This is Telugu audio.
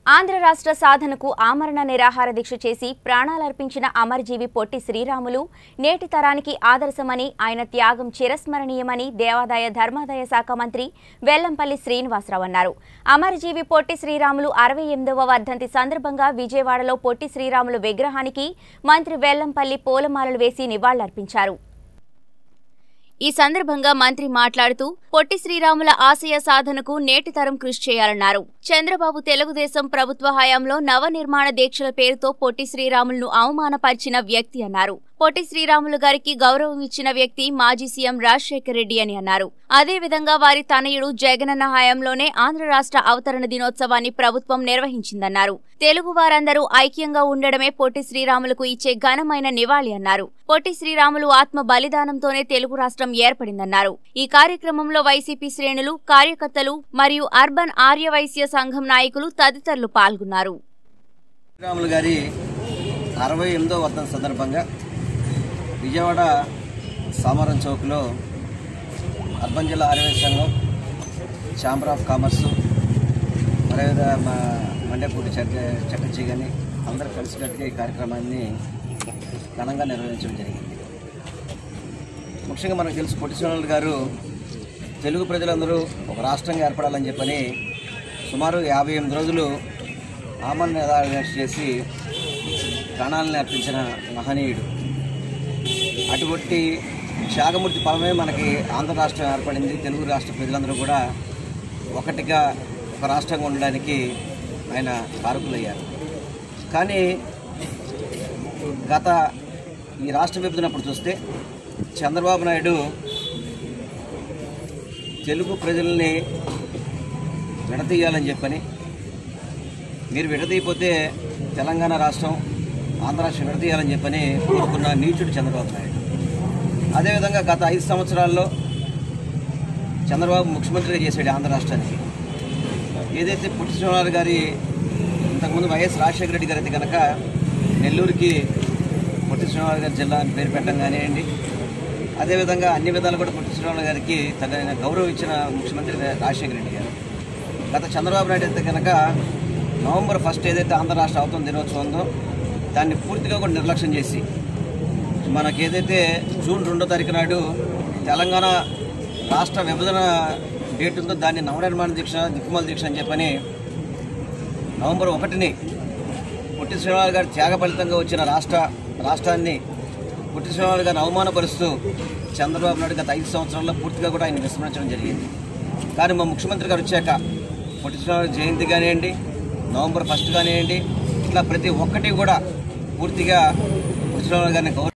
ఆంధ్ర రాష్ట్ర సాధనకు ఆమరణ నిరాహార దీక్ష చేసి ప్రాణాలర్పించిన అమరజీవి పొట్టి శ్రీరాములు నేటి తరానికి ఆదర్శమని ఆయన త్యాగం చిరస్మరణీయమని దేవాదాయ ధర్మాదాయ శాఖ మంత్రి వెల్లంపల్లి శ్రీనివాసరావు అన్నారు అమరజీవి పొట్టి శ్రీరాములు అరవై ఎనిమిదవ వర్ధంతి సందర్భంగా విజయవాడలో పొట్టి శ్రీరాములు విగ్రహానికి మంత్రి వెల్లంపల్లి పూలమాలలు వేసి నివాళులర్పించారు ఈ సందర్భంగా మంత్రి మాట్లాడుతూ పొట్టి శ్రీరాముల ఆశయ సాధనకు నేటి తరం కృషి చేయాలన్నారు చంద్రబాబు తెలుగుదేశం ప్రభుత్వ హయాంలో నవనిర్మాణ దీక్షల పేరుతో పొట్టి శ్రీరాములను అవమానపరిచిన వ్యక్తి అన్నారు పొట్టి శ్రీరాములు గారికి గౌరవం ఇచ్చిన వ్యక్తి మాజీ సీఎం రాజశేఖర రెడ్డి అని అన్నారు అదేవిధంగా వారి తనయుడు జగనన్న హయాంలోనే ఆంధ్ర రాష్ట్ర అవతరణ దినోత్సవాన్ని ప్రభుత్వం నిర్వహించిందన్నారు తెలుగు వారందరూ ఐక్యంగా ఉండడమే పొట్టి శ్రీరాములకు ఇచ్చే ఘనమైన నివాళి అన్నారు పొట్టి శ్రీరాములు ఆత్మ బలిదానంతోనే తెలుగు రాష్ట్రం ఏర్పడిందన్నారు ఈ కార్యక్రమంలో వైసీపీ శ్రేణులు కార్యకర్తలు మరియు అర్బన్ ఆర్యవైశ్య సంఘం నాయకులు తదితరులు పాల్గొన్నారు శ్రీరాములు గారి అరవై ఎనిమిదో వర్ధన సందర్భంగా విజయవాడ సామరం చౌక్లో అర్బన్ జిల్లా ఆర్యవై సంఘం ఛాంబర్ ఆఫ్ కామర్స్ అదేవిధంగా మా మండేపూడి చట్ట చట్టచ్చి కానీ అందరూ కలిసికట్టుగా ఈ కార్యక్రమాన్ని ఘనంగా నిర్వహించడం జరిగింది ముఖ్యంగా మనకు తెలుసు పొట్టి శ్రీరాములు గారు తెలుగు ప్రజలందరూ ఒక రాష్ట్రంగా ఏర్పడాలని చెప్పని సుమారు యాభై ఎనిమిది రోజులు ఆమరణ నిరాహార చేసి ప్రాణాలను అర్పించిన మహనీయుడు అటువంటి త్యాగమూర్తి ఫలమే మనకి ఆంధ్ర రాష్ట్రం ఏర్పడింది తెలుగు రాష్ట్ర ప్రజలందరూ కూడా ఒకటిగా ఒక రాష్ట్రంగా ఉండడానికి ఆయన కారకులయ్యారు కానీ గత ఈ రాష్ట్ర విభజనప్పుడు చూస్తే చంద్రబాబు నాయుడు తెలుగు ప్రజల్ని విడదీయాలని చెప్పని మీరు విడదీయపోతే తెలంగాణ రాష్ట్రం ఆంధ్ర రాష్ట్రం విడదీయాలని చెప్పని కోరుకున్న నీచుడు చంద్రబాబు నాయుడు అదేవిధంగా గత ఐదు సంవత్సరాల్లో చంద్రబాబు ముఖ్యమంత్రిగా చేశాడు ఆంధ్ర రాష్ట్రానికి ఏదైతే పుట్టి శ్రీనివాస్ గారి ఇంతకుముందు వైఎస్ రాజశేఖర రెడ్డి గారి అయితే కనుక నెల్లూరుకి పొట్టి శ్రీనివాస్ గారి జిల్లా అని పేరు పెట్టడం కానివ్వండి అదేవిధంగా అన్ని విధాలు కూడా పొట్టి శ్రీనివాస్ గారికి తగిన గౌరవం ఇచ్చిన ముఖ్యమంత్రి రాజశేఖర రెడ్డి గారు గత చంద్రబాబు నాయుడు అయితే కనుక నవంబర్ ఫస్ట్ ఏదైతే ఆంధ్ర రాష్ట్ర అవతరణ దినోత్సవం ఉందో దాన్ని పూర్తిగా కూడా నిర్లక్ష్యం చేసి మనకి ఏదైతే జూన్ రెండో తారీఖు నాడు తెలంగాణ రాష్ట్ర విభజన డేట్ ఉందో దాన్ని నవనిర్మాణ దీక్ష దిక్కుమాల దీక్ష అని చెప్పని నవంబర్ ఒకటిని పొట్టి శ్రీనివాస్ గారి త్యాగ ఫలితంగా వచ్చిన రాష్ట్ర రాష్ట్రాన్ని పొట్టి శ్రీనివాస్ గారిని అవమానపరుస్తూ చంద్రబాబు నాయుడు గత ఐదు సంవత్సరాల్లో పూర్తిగా కూడా ఆయన విస్మరించడం జరిగింది కానీ మా ముఖ్యమంత్రి గారు వచ్చాక పొట్టి శ్రీనివాస్ జయంతి కానివ్వండి నవంబర్ ఫస్ట్ కానివ్వండి ఇట్లా ప్రతి ఒక్కటి కూడా పూర్తిగా పొట్టి శ్రీనివాస్ గారిని గౌరవ